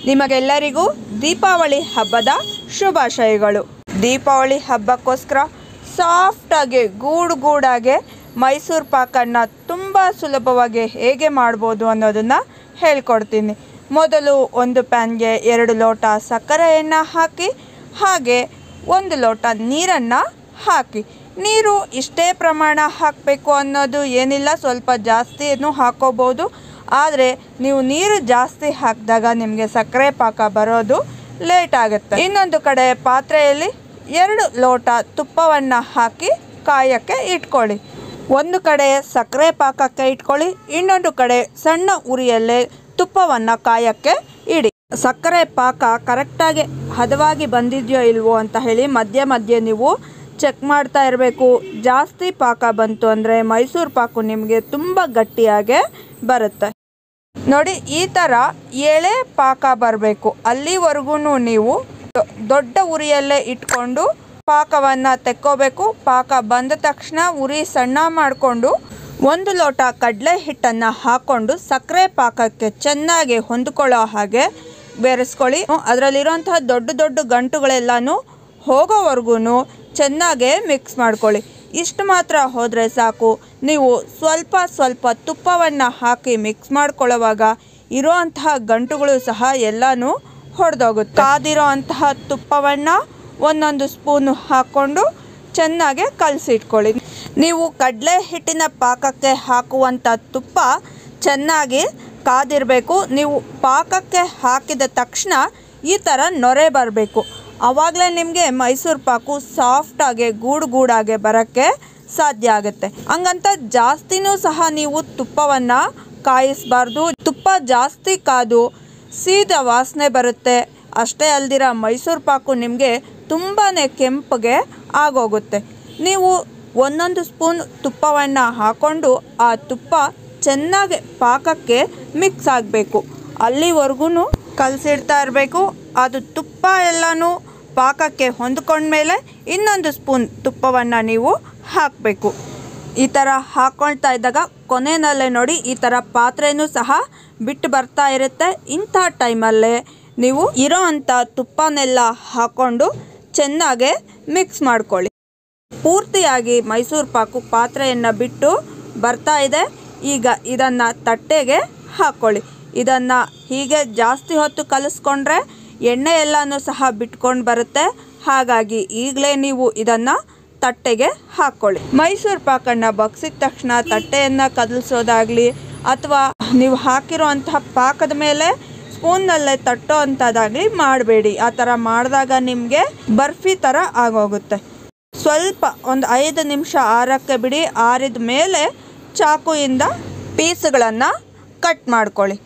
ನಿಮಗೆಲ್ಲರಿಗೂ ದೀಪಾವಳಿ ಹಬ್ಬದ ಶುಭಾಶಯಗಳು ದೀಪಾವಳಿ ಹಬ್ಬಕ್ಕೋಸ್ಕರ ಸಾಫ್ಟಾಗಿ ಗೂಡು ಗೂಡಾಗೆ ಮೈಸೂರು ಪಾಕನ್ನು ತುಂಬ ಸುಲಭವಾಗಿ ಹೇಗೆ ಮಾಡ್ಬೋದು ಅನ್ನೋದನ್ನು ಹೇಳ್ಕೊಡ್ತೀನಿ ಮೊದಲು ಒಂದು ಪ್ಯಾನ್ಗೆ ಎರಡು ಲೋಟ ಸಕ್ಕರೆಯನ್ನು ಹಾಕಿ ಹಾಗೆ ಒಂದು ಲೋಟ ನೀರನ್ನು ಹಾಕಿ ನೀರು ಇಷ್ಟೇ ಪ್ರಮಾಣ ಹಾಕಬೇಕು ಅನ್ನೋದು ಏನಿಲ್ಲ ಸ್ವಲ್ಪ ಜಾಸ್ತಿನೂ ಹಾಕೋಬೋದು ಆದರೆ ನೀವು ನೀರು ಜಾಸ್ತಿ ಹಾಕಿದಾಗ ನಿಮಗೆ ಸಕ್ಕರೆ ಪಾಕ ಬರೋದು ಲೇಟ್ ಆಗುತ್ತೆ ಇನ್ನೊಂದು ಕಡೆ ಪಾತ್ರೆಯಲ್ಲಿ ಎರಡು ಲೋಟ ತುಪ್ಪವನ್ನು ಹಾಕಿ ಕಾಯಕ್ಕೆ ಇಟ್ಕೊಳ್ಳಿ ಒಂದು ಕಡೆ ಸಕ್ಕರೆ ಪಾಕಕ್ಕೆ ಇಟ್ಕೊಳ್ಳಿ ಇನ್ನೊಂದು ಕಡೆ ಸಣ್ಣ ಉರಿಯಲ್ಲೇ ತುಪ್ಪವನ್ನು ಕಾಯಕ್ಕೆ ಇಡಿ ಸಕ್ಕರೆ ಪಾಕ ಕರೆಕ್ಟಾಗಿ ಹದವಾಗಿ ಬಂದಿದೆಯೋ ಇಲ್ವೋ ಅಂತ ಹೇಳಿ ಮಧ್ಯೆ ಮಧ್ಯೆ ನೀವು ಚೆಕ್ ಮಾಡ್ತಾ ಇರಬೇಕು ಜಾಸ್ತಿ ಪಾಕ ಬಂತು ಅಂದರೆ ಮೈಸೂರು ಪಾಕು ನಿಮಗೆ ತುಂಬ ಗಟ್ಟಿಯಾಗೆ ಬರುತ್ತೆ ನೋಡಿ ಈ ಥರ ಎಳೆ ಪಾಕ ಬರಬೇಕು ಅಲ್ಲಿವರೆಗೂ ನೀವು ದೊ- ದೊಡ್ಡ ಉರಿಯಲ್ಲೇ ಇಟ್ಕೊಂಡು ಪಾಕವನ್ನು ತೆಕ್ಕೋಬೇಕು ಪಾಕ ಬಂದ ತಕ್ಷಣ ಉರಿ ಸಣ್ಣ ಮಾಡಿಕೊಂಡು ಒಂದು ಲೋಟ ಕಡಲೆ ಹಿಟ್ಟನ್ನು ಹಾಕ್ಕೊಂಡು ಸಕ್ಕರೆ ಪಾಕಕ್ಕೆ ಚೆನ್ನಾಗಿ ಹೊಂದ್ಕೊಳ್ಳೋ ಹಾಗೆ ಬೆರೆಸ್ಕೊಳ್ಳಿ ಅದರಲ್ಲಿರುವಂತಹ ದೊಡ್ಡ ದೊಡ್ಡ ಗಂಟುಗಳೆಲ್ಲನೂ ಹೋಗೋವರೆಗೂ ಚೆನ್ನಾಗೇ ಮಿಕ್ಸ್ ಮಾಡ್ಕೊಳ್ಳಿ ಇಷ್ಟು ಮಾತ್ರ ಹೋದರೆ ಸಾಕು ನೀವು ಸ್ವಲ್ಪ ಸ್ವಲ್ಪ ತುಪ್ಪವನ್ನು ಹಾಕಿ ಮಿಕ್ಸ್ ಮಾಡ್ಕೊಳ್ಳೋವಾಗ ಇರೋವಂತಹ ಗಂಟುಗಳು ಸಹ ಎಲ್ಲನೂ ಹೊಡೆದೋಗುತ್ತೆ ಕಾದಿರೋ ಅಂತಹ ತುಪ್ಪವನ್ನು ಒಂದೊಂದು ಸ್ಪೂನು ಹಾಕ್ಕೊಂಡು ಚೆನ್ನಾಗಿ ಕಲಸಿಟ್ಕೊಳ್ಳಿ ನೀವು ಕಡಲೆ ಹಿಟ್ಟಿನ ಪಾಕಕ್ಕೆ ಹಾಕುವಂಥ ತುಪ್ಪ ಚೆನ್ನಾಗಿ ಕಾದಿರಬೇಕು ನೀವು ಪಾಕಕ್ಕೆ ಹಾಕಿದ ತಕ್ಷಣ ಈ ಥರ ನೊರೆ ಬರಬೇಕು ಆವಾಗಲೇ ನಿಮಗೆ ಮೈಸೂರು ಪಾಕು ಸಾಫ್ಟಾಗಿ ಗೂಡು ಗೂಡಾಗೆ ಬರೋಕ್ಕೆ ಸಾಧ್ಯ ಆಗುತ್ತೆ ಹಂಗಂತ ಜಾಸ್ತಿನೂ ಸಹ ನೀವು ತುಪ್ಪವನ್ನು ಕಾಯಿಸಬಾರ್ದು ತುಪ್ಪ ಜಾಸ್ತಿ ಕಾದು ಸೀದಾ ವಾಸನೆ ಬರುತ್ತೆ ಅಷ್ಟೇ ಅಲ್ದಿರ ಮೈಸೂರು ಪಾಕು ನಿಮಗೆ ತುಂಬಾ ಕೆಂಪಗೆ ಆಗೋಗುತ್ತೆ ನೀವು ಒಂದೊಂದು ಸ್ಪೂನ್ ತುಪ್ಪವನ್ನು ಹಾಕ್ಕೊಂಡು ಆ ತುಪ್ಪ ಚೆನ್ನಾಗಿ ಪಾಕಕ್ಕೆ ಮಿಕ್ಸ್ ಆಗಬೇಕು ಅಲ್ಲಿವರೆಗೂ ಕಲಸಿಡ್ತಾ ಇರಬೇಕು ಅದು ತುಪ್ಪ ಎಲ್ಲನೂ ಪಾಕಕ್ಕೆ ಹೊಂದ್ಕೊಂಡ್ಮೇಲೆ ಇನ್ನೊಂದು ಸ್ಪೂನ್ ತುಪ್ಪವನ್ನು ನೀವು ಹಾಕಬೇಕು ಈ ಥರ ಹಾಕ್ಕೊಳ್ತಾ ಇದ್ದಾಗ ಕೊನೆಯಲ್ಲೇ ನೋಡಿ ಈ ಥರ ಪಾತ್ರೆನೂ ಸಹ ಬಿಟ್ಟು ಬರ್ತಾ ಇರುತ್ತೆ ಇಂಥ ಟೈಮಲ್ಲೇ ನೀವು ಇರೋ ಅಂಥ ತುಪ್ಪನೆಲ್ಲ ಹಾಕ್ಕೊಂಡು ಚೆನ್ನಾಗೆ ಮಿಕ್ಸ್ ಮಾಡ್ಕೊಳ್ಳಿ ಪೂರ್ತಿಯಾಗಿ ಮೈಸೂರು ಪಾಕು ಪಾತ್ರೆಯನ್ನು ಬಿಟ್ಟು ಬರ್ತಾ ಇದೆ ಈಗ ಇದನ್ನು ತಟ್ಟೆಗೆ ಹಾಕ್ಕೊಳ್ಳಿ ಇದನ್ನು ಹೀಗೆ ಜಾಸ್ತಿ ಹೊತ್ತು ಕಲಿಸ್ಕೊಂಡ್ರೆ ಎಣ್ಣೆ ಎಲ್ಲನೂ ಸಹ ಬಿಟ್ಕೊಂಡು ಬರುತ್ತೆ ಹಾಗಾಗಿ ಈಗಲೇ ನೀವು ಇದನ್ನು ತಟ್ಟೆಗೆ ಹಾಕ್ಕೊಳ್ಳಿ ಮೈಸೂರು ಪಾಕನ್ನು ಬಗ್ಸಿದ ತಕ್ಷಣ ತಟ್ಟೆಯನ್ನು ಕದಲಿಸೋದಾಗಲಿ ಅಥವಾ ನೀವು ಹಾಕಿರೋ ಅಂತಹ ಪಾಕದ ಮೇಲೆ ಸ್ಪೂನ್ನಲ್ಲೇ ತಟ್ಟೋ ಅಂಥದ್ದಾಗಲಿ ಮಾಡಬೇಡಿ ಆ ಥರ ಮಾಡಿದಾಗ ನಿಮಗೆ ಬರ್ಫಿ ಥರ ಆಗೋಗುತ್ತೆ ಸ್ವಲ್ಪ ಒಂದು ಐದು ನಿಮಿಷ ಆರಕ್ಕೆ ಬಿಡಿ ಆರಿದ ಮೇಲೆ ಚಾಕುಯಿಂದ ಪೀಸ್ಗಳನ್ನು ಕಟ್ ಮಾಡ್ಕೊಳ್ಳಿ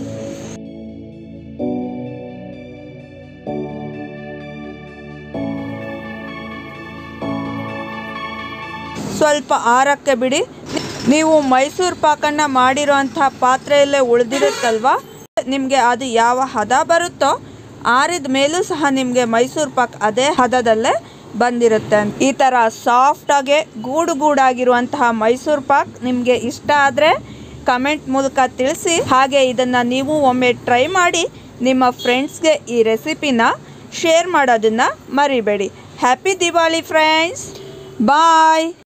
ಸ್ವಲ್ಪ ಆರಕ್ಕೆ ಬಿಡಿ ನೀವು ಮೈಸೂರು ಪಾಕನ್ನು ಮಾಡಿರೋಂಥ ಪಾತ್ರೆಯಲ್ಲೇ ಉಳಿದಿರುತ್ತಲ್ವ ನಿಮಗೆ ಅದು ಯಾವ ಹದ ಬರುತ್ತೋ ಆರಿದ ಮೇಲೂ ಸಹ ನಿಮಗೆ ಮೈಸೂರು ಪಾಕ್ ಅದೇ ಹದದಲ್ಲೇ ಬಂದಿರುತ್ತೆ ಈ ಥರ ಸಾಫ್ಟಾಗೆ ಗೂಡು ಗೂಡಾಗಿರುವಂತಹ ಮೈಸೂರು ಪಾಕ್ ನಿಮಗೆ ಇಷ್ಟ ಆದರೆ ಕಮೆಂಟ್ ಮೂಲಕ ತಿಳಿಸಿ ಹಾಗೆ ಇದನ್ನು ನೀವು ಒಮ್ಮೆ ಟ್ರೈ ಮಾಡಿ ನಿಮ್ಮ ಫ್ರೆಂಡ್ಸ್ಗೆ ಈ ರೆಸಿಪಿನ ಶೇರ್ ಮಾಡೋದನ್ನು ಮರಿಬೇಡಿ ಹ್ಯಾಪಿ ದಿವಾಲಿ ಫ್ರೆಂಡ್ಸ್ ಬಾಯ್